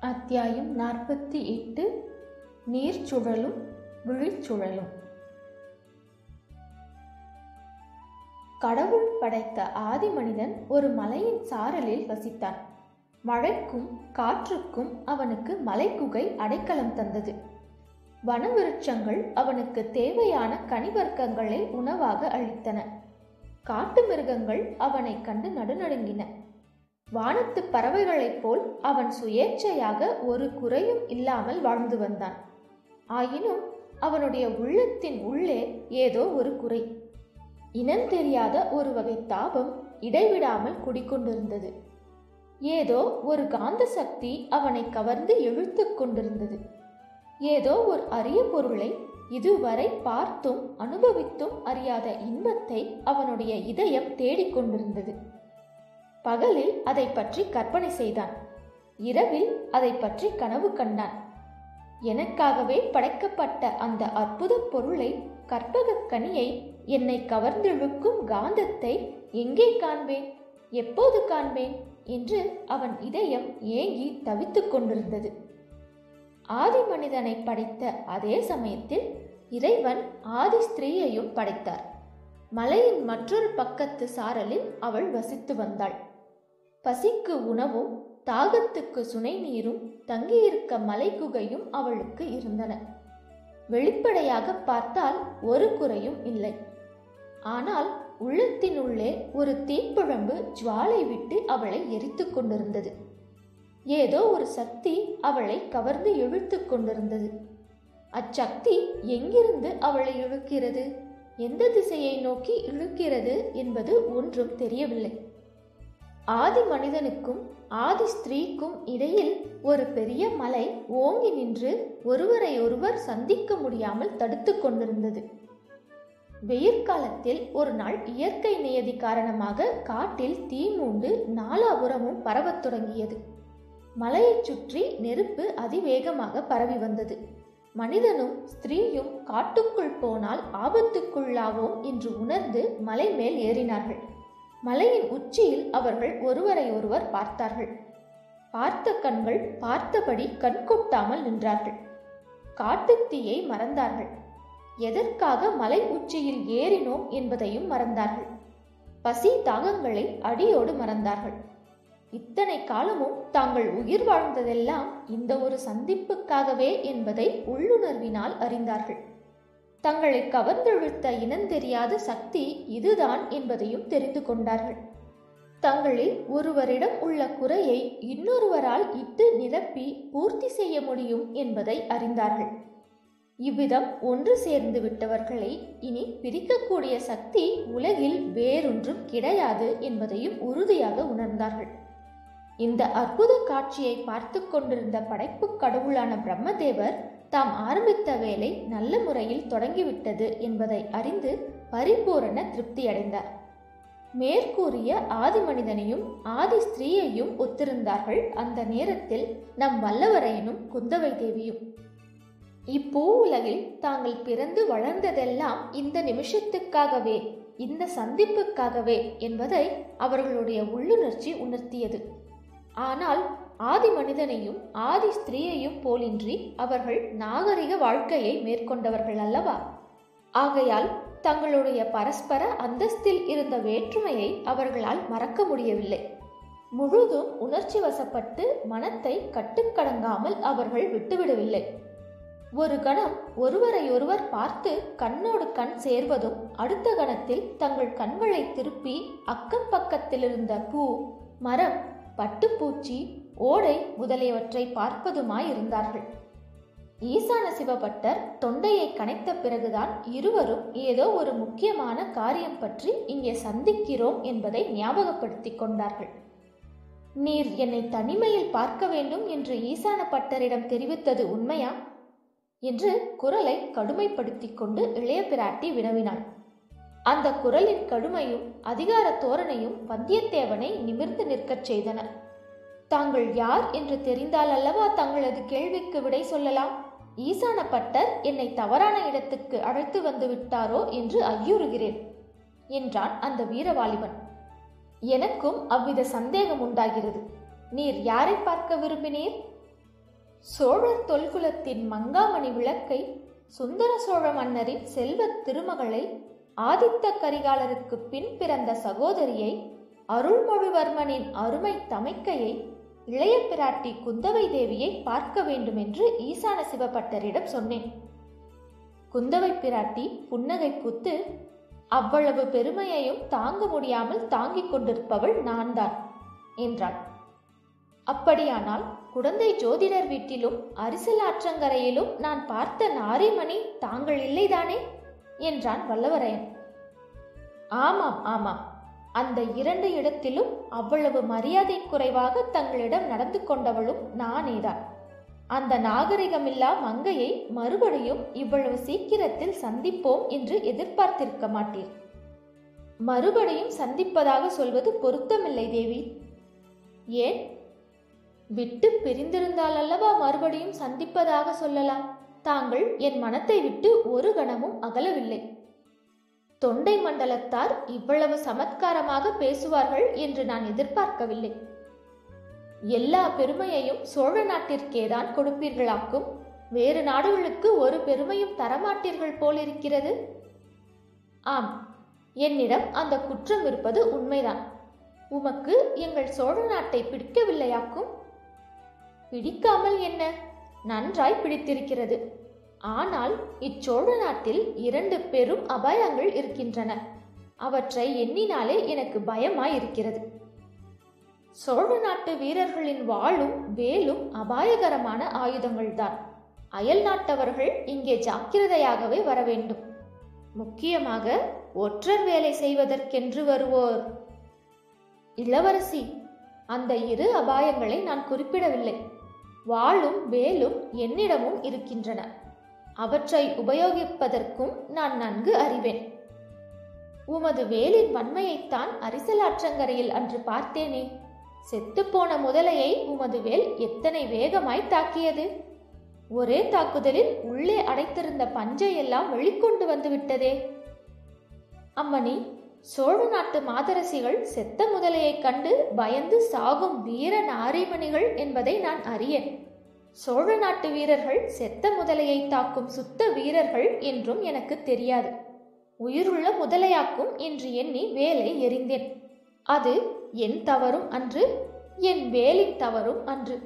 அத்தியாயம் நாற்பத்தி எட்டு நீர் சுழலும் விழிச்சுழலும் கடவுள் படைத்த ஆதி மனிதன் ஒரு மலையின் சாரலில் வசித்தான் மழைக்கும் காற்றுக்கும் அவனுக்கு மலைக்குகை அடைக்கலம் தந்தது வனவிருட்சங்கள் அவனுக்கு தேவையான கனிவர்க்கங்களை உணவாக அளித்தன காட்டு மிருகங்கள் அவனைக் கண்டு நடுநடுங்கின வானத்து பறவைகளைப் போல் அவன் சுயேட்சையாக ஒரு குறையும் இல்லாமல் வாழ்ந்து வந்தான் ஆயினும் அவனுடைய உள்ளத்தின் உள்ளே ஏதோ ஒரு குறை இனம் தெரியாத ஒரு வகை தாபம் இடைவிடாமல் குடிக்கொண்டிருந்தது ஏதோ ஒரு காந்த சக்தி அவனை கவர்ந்து இழுத்து கொண்டிருந்தது ஏதோ ஒரு அரிய பொருளை இதுவரை பார்த்தும் அனுபவித்தும் அறியாத இன்பத்தை அவனுடைய இதயம் தேடிக்கொண்டிருந்தது பகலில் அதை பற்றி கற்பனை செய்தான் இரவில் அதை பற்றி கனவு கண்டான் எனக்காகவே படைக்கப்பட்ட அந்த அற்புத பொருளை கற்பகக் கனியை என்னை கவர்ந்திழுக்கும் காந்தத்தை எங்கே காண்பேன் எப்போது காண்பேன் என்று அவன் இதயம் ஏங்கி தவித்துக் கொண்டிருந்தது ஆதி மனிதனை படைத்த அதே சமயத்தில் இறைவன் ஆதி ஸ்திரீயையும் படைத்தார் மலையின் மற்றொரு பக்கத்து சாரலில் அவள் வசித்து வந்தாள் பசிக்கு உணவும் தாகத்துக்கு சுனை நீரும் தங்கியிருக்க மலைக்குகையும் அவளுக்கு இருந்தன வெளிப்படையாக பார்த்தால் ஒரு குறையும் இல்லை ஆனால் உள்ளத்தினுள்ளே ஒரு தீப்பிழம்பு ஜுவாலை விட்டு அவளை எரித்து கொண்டிருந்தது ஏதோ ஒரு சக்தி அவளை கவர்ந்து இழுத்து கொண்டிருந்தது அச்சக்தி எங்கிருந்து அவளை இழுக்கிறது எந்த திசையை நோக்கி இழுக்கிறது என்பது ஒன்றும் தெரியவில்லை ஆதி மனிதனுக்கும் ஆதி ஸ்திரீக்கும் இடையில் ஒரு பெரிய மலை ஓங்கி நின்று ஒருவரை ஒருவர் சந்திக்க முடியாமல் தடுத்து கொண்டிருந்தது வெயிற்காலத்தில் ஒரு நாள் இயற்கை நியதி காரணமாக காட்டில் தீ மூண்டு நாலாபுரமும் பரவத் தொடங்கியது மலையைச் சுற்றி நெருப்பு அதிவேகமாக பரவி வந்தது மனிதனும் ஸ்திரீயும் காட்டுக்குள் போனால் ஆபத்துக்குள்ளாவோம் என்று உணர்ந்து மலை மேல் ஏறினார்கள் மலையின் உச்சியில் அவர்கள் ஒருவரை ஒருவர் பார்த்தார்கள் பார்த்த கண்கள் பார்த்தபடி கண்கொட்டாமல் நின்றார்கள் காட்டுத்தீயை மறந்தார்கள் எதற்காக மலை உச்சியில் ஏறினோம் என்பதையும் மறந்தார்கள் பசி தாகங்களை அடியோடு மறந்தார்கள் இத்தனை காலமும் தாங்கள் உயிர் வாழ்ந்ததெல்லாம் இந்த ஒரு சந்திப்புக்காகவே என்பதை உள்ளுணர்வினால் அறிந்தார்கள் தங்களை கவர்ந்தெழுத்த இனந்தெரியாத சக்தி இதுதான் என்பதையும் தெரிந்து கொண்டார்கள் தங்களில் ஒருவரிடம் உள்ள குறையை இன்னொருவரால் இட்டு நிரப்பி பூர்த்தி செய்ய முடியும் என்பதை அறிந்தார்கள் இவ்விதம் ஒன்று சேர்ந்து விட்டவர்களை இனி பிரிக்கக்கூடிய சக்தி உலகில் வேறொன்றும் கிடையாது என்பதையும் உறுதியாக உணர்ந்தார்கள் இந்த அற்புத காட்சியை பார்த்து கொண்டிருந்த படைப்பு கடவுளான பிரம்மதேவர் தாம் ஆரம்பித்த வேலை நல்ல முறையில் தொடங்கிவிட்டது என்பதை அறிந்து பரிபூரண திருப்தியடைந்தார் மேற்கூறிய ஆதி மனிதனையும் ஆதி ஸ்திரீயையும் ஒத்திருந்தார்கள் அந்த நேரத்தில் நம் வல்லவரையனும் குந்தவை தேவியும் இப்பூ உலகில் தாங்கள் பிறந்து வளர்ந்ததெல்லாம் இந்த நிமிஷத்துக்காகவே இந்த சந்திப்புக்காகவே என்பதை அவர்களுடைய உள்ளுணர்ச்சி உணர்த்தியது ஆனால் ஆதி மனிதனையும் ஆதி ஸ்திரீயையும் போலின்றி அவர்கள் நாகரிக வாழ்க்கையை மேற்கொண்டவர்கள் அல்லவா ஆகையால் தங்களுடைய பரஸ்பர அந்தஸ்தில் இருந்த வேற்றுமையை அவர்களால் மறக்க முடியவில்லை முழுதும் உணர்ச்சி வசப்பட்டு மனத்தை கட்டுக்கடங்காமல் அவர்கள் விட்டுவிடவில்லை ஒரு கணம் ஒருவரையொருவர் பார்த்து கண்ணோடு கண் சேர்வதும் அடுத்த கணத்தில் தங்கள் கண்களை திருப்பி அக்கம் பக்கத்தில் இருந்த பூ மரம் பட்டுப்பூச்சி ஓடை முதலியவற்றை பார்ப்பதுமாயிருந்தார்கள் ஈசான சிவபட்டர் தொண்டையை கனைத்த பிறகுதான் இருவரும் ஏதோ ஒரு முக்கியமான காரியம் பற்றி இங்கே சந்திக்கிறோம் என்பதை ஞாபகப்படுத்திக் கொண்டார்கள் நீர் என்னை தனிமையில் பார்க்க வேண்டும் என்று ஈசான பட்டரிடம் தெரிவித்தது உண்மையா என்று குரலை கடுமைப்படுத்திக் கொண்டு இளைய பிராட்டி வினவினாள் அந்த குரலின் கடுமையும் அதிகார தோரணையும் வந்தியத்தேவனை நிமிர்ந்து நிற்கச் செய்தன தாங்கள் யார் என்று தெரிந்தால் அல்லவா தங்களது கேள்விக்கு விடை சொல்லலாம் ஈசான பட்டர் என்னை தவறான இடத்துக்கு அழைத்து வந்து விட்டாரோ என்று ஐயுறுகிறேன் என்றான் அந்த வீரவாலிபன் எனக்கும் அவ்வித சந்தேகம் உண்டாகிறது நீர் யாரை பார்க்க விரும்பினீர் சோழர் தொல்குலத்தின் மங்காமணி விளக்கை சுந்தர சோழ மன்னரின் செல்வத் திருமகளை ஆதித்த கரிகாலருக்கு பின் பிறந்த சகோதரியை அருள்மொழிவர்மனின் அருமை தமைக்கையை இளைய பிராட்டி குந்தவை தேவியை பார்க்க வேண்டும் என்று ஈசான சிவபட்டரிடம் சொன்னேன் குந்தவை பிராட்டி புன்னகை பூத்து அவ்வளவு பெருமையையும் தாங்க முடியாமல் தாங்கிக் கொண்டிருப்பவள் நான்தான் என்றாள் அப்படியானால் குடந்தை ஜோதிடர் வீட்டிலும் அரிசல் ஆற்றங்கரையிலும் நான் பார்த்த நாரிமணி தாங்கள் இல்லைதானே என்றான் வல்லவரையன் ஆமாம் ஆமாம் அந்த இரண்டு இடத்திலும் அவ்வளவு மரியாதை குறைவாக தங்களிடம் நடந்து கொண்டவளும் நானேதான் அந்த நாகரிகமில்லா மங்கையை மறுபடியும் இவ்வளவு சீக்கிரத்தில் சந்திப்போம் என்று எதிர்பார்த்திருக்க மாட்டீர் மறுபடியும் சந்திப்பதாக சொல்வது பொருத்தமில்லை தேவி ஏன் விட்டு பிரிந்திருந்தால் அல்லவா மறுபடியும் சந்திப்பதாக சொல்லலாம் தாங்கள் என் மனத்தை விட்டு ஒரு கணமும் அகலவில்லை தொண்டை மண்டலத்தார் இவ்வளவு சமத்காரமாக பேசுவார்கள் என்று நான் எதிர்பார்க்கவில்லை எல்லா பெருமையையும் சோழ நாட்டிற்கேதான் கொடுப்பீர்களாக்கும் வேறு நாடுகளுக்கு ஒரு பெருமையும் தரமாட்டீர்கள் போலிருக்கிறது ஆம் என்னிடம் அந்த குற்றம் இருப்பது உண்மைதான் உமக்கு எங்கள் சோழ நாட்டை பிடிக்கவில்லையாக்கும் பிடிக்காமல் என்ன நன்றாய் பிடித்திருக்கிறது ஆனால் இச்சோழ நாட்டில் இரண்டு பெரும் அபாயங்கள் இருக்கின்றன அவற்றை எண்ணினாலே எனக்கு பயமாய் இருக்கிறது சோழ நாட்டு வீரர்களின் வாளும் வேலும் அபாயகரமான ஆயுதங்கள்தான் அயல் நாட்டவர்கள் இங்கே ஜாக்கிரதையாகவே வர வேண்டும் முக்கியமாக ஒற்றர் வேலை செய்வதற்கென்று வருவோர் இளவரசி அந்த இரு அபாயங்களை நான் குறிப்பிடவில்லை வாளும் வேலும் என்னிடமும் இருக்கின்றன அவற்றை உபயோகிப்பதற்கும் நான் நன்கு அறிவேன் உமது வேலின் வன்மையைத்தான் அரிசலாற்றங்கரையில் அன்று பார்த்தேனே செத்துப்போன முதலையை உமது வேல் எத்தனை வேகமாய் தாக்கியது ஒரே தாக்குதலில் உள்ளே அடைத்திருந்த பஞ்சை எல்லாம் வெளிக்கொண்டு வந்து விட்டதே அம்மணி சோழ நாட்டு மாதரசிகள் செத்த முதலையைக் கண்டு பயந்து சாகும் வீர நாரிமணிகள் என்பதை நான் அறியேன் சோழ நாட்டு வீரர்கள் செத்த முதலையை தாக்கும் சுத்த வீரர்கள் என்றும் எனக்கு தெரியாது உயிருள்ள முதலையாக்கும் என்று எண்ணி வேலை எறிந்தேன் அது என் தவறும் அன்று என் வேலின் தவறும் அன்று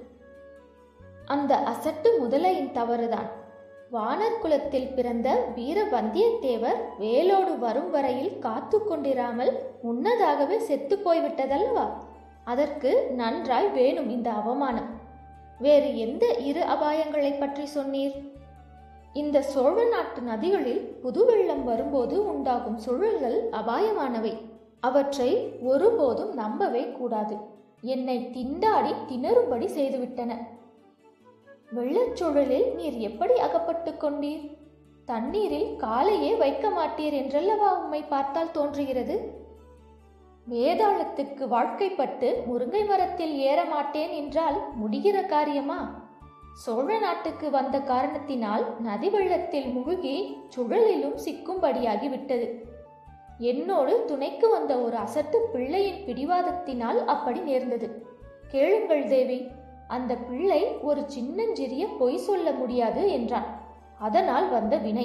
அந்த அசட்டு முதலையின் தவறுதான் வானர் குலத்தில் பிறந்த வீர வந்தியத்தேவர் வேலோடு வரும் வரையில் காத்து கொண்டிராமல் முன்னதாகவே செத்து போய்விட்டதல்லவா அதற்கு நன்றாய் வேணும் இந்த அவமானம் வேறு எந்த இரு அபாயங்களை பற்றி சொன்னீர் இந்த சோழ நாட்டு நதிகளில் புது வெள்ளம் வரும்போது உண்டாகும் சுழல்கள் அபாயமானவை அவற்றை ஒருபோதும் நம்பவே கூடாது என்னை திண்டாடி திணறும்படி செய்துவிட்டன வெள்ளச்சூழலில் நீர் எப்படி அகப்பட்டு கொண்டீர் தண்ணீரில் காலையே வைக்க மாட்டீர் என்றல்லவா உம்மை பார்த்தால் தோன்றுகிறது வேதாளத்துக்கு வாழ்க்கைப்பட்டு முருங்கை மரத்தில் ஏற மாட்டேன் என்றால் முடிகிற காரியமா சோழ நாட்டுக்கு வந்த காரணத்தினால் நதி வெள்ளத்தில் முழுகி சுழலிலும் சிக்கும்படியாகி விட்டது என்னோடு துணைக்கு வந்த ஒரு அசட்டு பிள்ளையின் பிடிவாதத்தினால் அப்படி நேர்ந்தது கேளுங்கள் தேவி அந்த பிள்ளை ஒரு சின்னஞ்சிறிய பொய் சொல்ல முடியாது என்றான் அதனால் வந்த வினை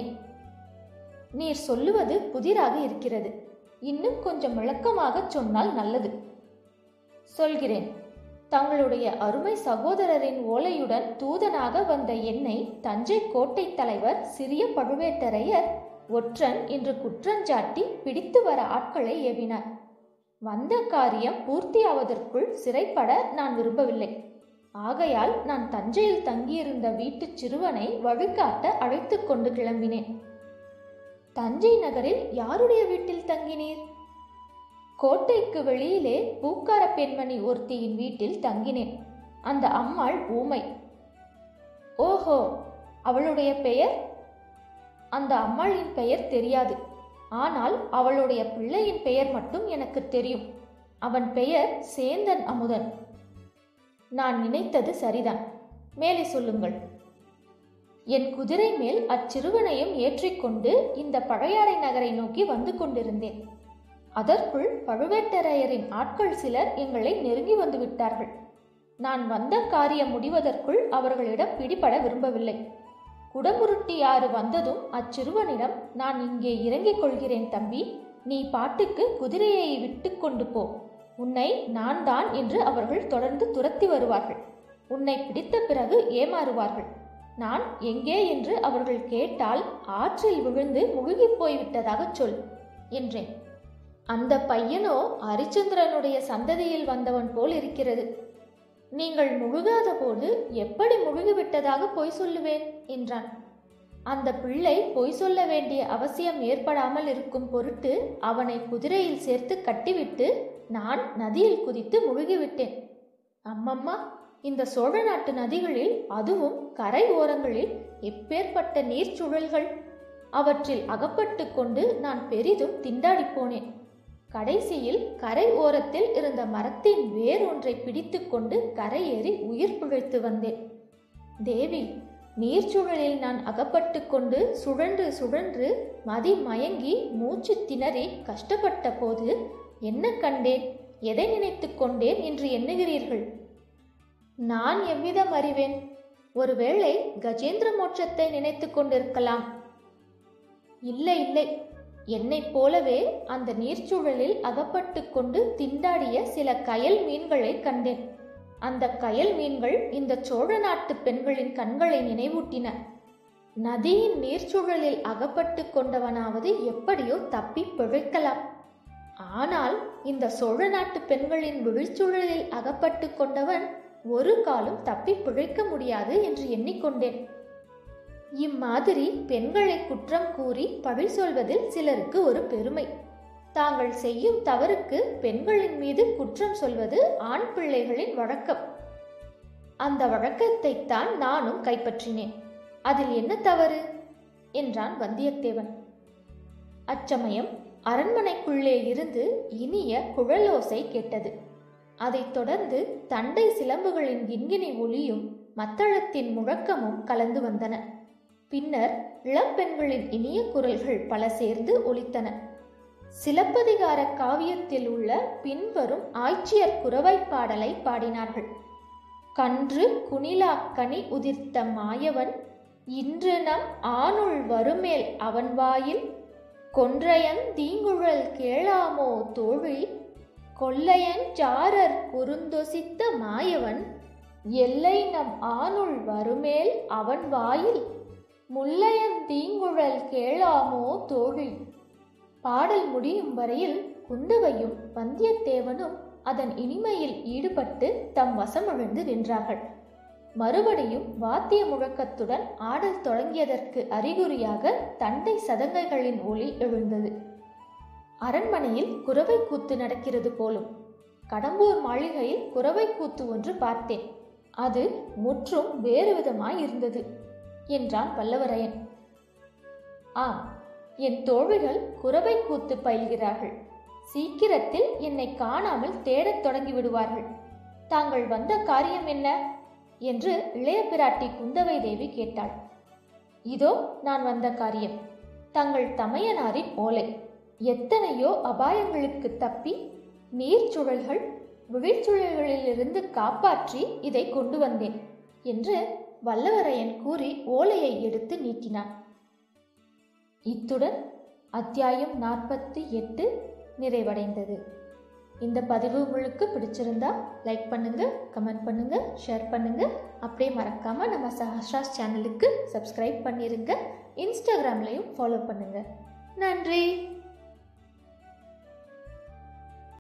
நீர் சொல்லுவது புதிராக இருக்கிறது இன்னும் கொஞ்சம் விளக்கமாக சொன்னால் நல்லது சொல்கிறேன் தங்களுடைய அருமை சகோதரரின் ஓலையுடன் தூதனாக வந்த என்னை தஞ்சை கோட்டை தலைவர் சிறிய பழுவேட்டரையர் ஒற்றன் என்று குற்றஞ்சாட்டி பிடித்து வர ஆட்களை ஏவினார் வந்த காரியம் பூர்த்தியாவதற்குள் சிறைப்பட நான் விரும்பவில்லை ஆகையால் நான் தஞ்சையில் தங்கியிருந்த வீட்டுச் சிறுவனை வழிகாட்ட அழைத்து கொண்டு கிளம்பினேன் தஞ்சை நகரில் யாருடைய வீட்டில் தங்கினீர் கோட்டைக்கு வெளியிலே பூக்கார பெண்மணி ஒருத்தியின் வீட்டில் தங்கினேன் அந்த அம்மாள் ஊமை ஓஹோ அவளுடைய பெயர் அந்த அம்மாளின் பெயர் தெரியாது ஆனால் அவளுடைய பிள்ளையின் பெயர் மட்டும் எனக்கு தெரியும் அவன் பெயர் சேந்தன் அமுதன் நான் நினைத்தது சரிதான் மேலே சொல்லுங்கள் என் குதிரை மேல் அச்சிறுவனையும் ஏற்றிக்கொண்டு இந்த பழையாறை நகரை நோக்கி வந்து கொண்டிருந்தேன் அதற்குள் பழுவேட்டரையரின் ஆட்கள் சிலர் எங்களை நெருங்கி வந்து விட்டார்கள் நான் வந்த காரியம் முடிவதற்குள் அவர்களிடம் பிடிபட விரும்பவில்லை குடமுருட்டியாறு வந்ததும் அச்சிறுவனிடம் நான் இங்கே இறங்கிக் கொள்கிறேன் தம்பி நீ பாட்டுக்கு குதிரையை விட்டு கொண்டு போ உன்னை நான் தான் என்று அவர்கள் தொடர்ந்து துரத்தி வருவார்கள் உன்னை பிடித்த பிறகு ஏமாறுவார்கள் நான் எங்கே என்று அவர்கள் கேட்டால் ஆற்றில் விழுந்து முழுகிப் போய்விட்டதாகச் சொல் என்றேன் அந்த பையனோ ஹரிச்சந்திரனுடைய சந்ததியில் வந்தவன் போல் இருக்கிறது நீங்கள் முழுகாத போது எப்படி முழுகிவிட்டதாக பொய் சொல்லுவேன் என்றான் அந்த பிள்ளை பொய் சொல்ல வேண்டிய அவசியம் ஏற்படாமல் இருக்கும் பொருட்டு அவனை குதிரையில் சேர்த்து கட்டிவிட்டு நான் நதியில் குதித்து முழுகிவிட்டேன் அம்மம்மா இந்த சோழ நாட்டு நதிகளில் அதுவும் கரை ஓரங்களில் எப்பேற்பட்ட நீர்ச்சுழல்கள் அவற்றில் அகப்பட்டு கொண்டு நான் பெரிதும் திண்டாடி போனேன் கடைசியில் கரை ஓரத்தில் இருந்த மரத்தின் வேர் ஒன்றை பிடித்து கொண்டு கரையேறி உயிர் பிழைத்து வந்தேன் தேவி நீர்ச்சுழலில் நான் அகப்பட்டு கொண்டு சுழன்று சுழன்று மதி மயங்கி மூச்சு திணறி கஷ்டப்பட்ட போது என்ன கண்டேன் எதை நினைத்து கொண்டேன் என்று எண்ணுகிறீர்கள் நான் எவ்விதம் அறிவேன் ஒருவேளை கஜேந்திர மோட்சத்தை நினைத்து கொண்டிருக்கலாம் இல்லை இல்லை என்னைப் போலவே அந்த நீர்ச்சூழலில் அகப்பட்டு கொண்டு திண்டாடிய சில கயல் மீன்களை கண்டேன் அந்த கயல் மீன்கள் இந்த சோழ நாட்டு பெண்களின் கண்களை நினைவூட்டின நதியின் நீர்ச்சூழலில் அகப்பட்டு கொண்டவனாவது எப்படியோ தப்பி பிழைக்கலாம் ஆனால் இந்த சோழ நாட்டு பெண்களின் விழிச்சூழலில் அகப்பட்டு கொண்டவன் ஒரு காலம் தப்பி பிழைக்க முடியாது என்று எண்ணிக்கொண்டேன் இம்மாதிரி பெண்களை குற்றம் கூறி பழி சொல்வதில் சிலருக்கு ஒரு பெருமை தாங்கள் செய்யும் தவறுக்கு பெண்களின் மீது குற்றம் சொல்வது ஆண் பிள்ளைகளின் வழக்கம் அந்த வழக்கத்தைத்தான் நானும் கைப்பற்றினேன் அதில் என்ன தவறு என்றான் வந்தியத்தேவன் அச்சமயம் அரண்மனைக்குள்ளே இருந்து இனிய குழலோசை கேட்டது அதைத் தொடர்ந்து தண்டை சிலம்புகளின் கிண்கிணி ஒலியும் மத்தளத்தின் முழக்கமும் கலந்து வந்தன பின்னர் இளம்பெண்களின் இனிய குரல்கள் பல சேர்ந்து ஒலித்தன சிலப்பதிகார காவியத்தில் உள்ள பின்வரும் ஆய்ச்சியர் குறவை பாடலை பாடினார்கள் கன்று குணிலாக்கனி உதிர்த்த மாயவன் இன்று நம் ஆணுள் வருமேல் அவன் வாயில் கொன்றையன் தீங்குழல் கேளாமோ தோழி கொல்லையன் சாரர் குறுந்தொசித்த மாயவன் எல்லை நம் ஆணுள் வருமேல் அவன் வாயில் முல்லையன் தீங்குழல் கேளாமோ தோழி பாடல் முடியும் வரையில் குந்தவையும் வந்தியத்தேவனும் அதன் இனிமையில் ஈடுபட்டு தம் வசமிழந்து நின்றார்கள் மறுபடியும் வாத்திய முழக்கத்துடன் ஆடல் தொடங்கியதற்கு அறிகுறியாக தண்டை சதங்கைகளின் ஒளி எழுந்தது அரண்மனையில் குறவை கூத்து நடக்கிறது போலும் கடம்பூர் மாளிகையில் குறவை கூத்து ஒன்று பார்த்தேன் அது முற்றும் வேறு விதமாய் இருந்தது என்றான் வல்லவரையன் ஆம் என் தோழிகள் குறவை கூத்து பயில்கிறார்கள் சீக்கிரத்தில் என்னை காணாமல் தேடத் தொடங்கி விடுவார்கள் தாங்கள் வந்த காரியம் என்ன என்று இளைய பிராட்டி குந்தவை தேவி கேட்டாள் இதோ நான் வந்த காரியம் தங்கள் தமையனாரின் ஓலை எத்தனையோ அபாயங்களுக்கு தப்பி நீர்ச்சுழல்கள் விழிச்சுழல்களிலிருந்து காப்பாற்றி இதை கொண்டு வந்தேன் என்று வல்லவரையன் கூறி ஓலையை எடுத்து நீட்டினான் இத்துடன் அத்தியாயம் நாற்பத்தி எட்டு நிறைவடைந்தது இந்த பதிவு உங்களுக்கு பிடிச்சிருந்தா லைக் பண்ணுங்க கமெண்ட் பண்ணுங்க ஷேர் பண்ணுங்க அப்படியே மறக்காம நம்ம சஹஸ்ராஸ் சேனலுக்கு சப்ஸ்கிரைப் பண்ணிருங்க இன்ஸ்டாகிராம்லையும் ஃபாலோ பண்ணுங்க நன்றி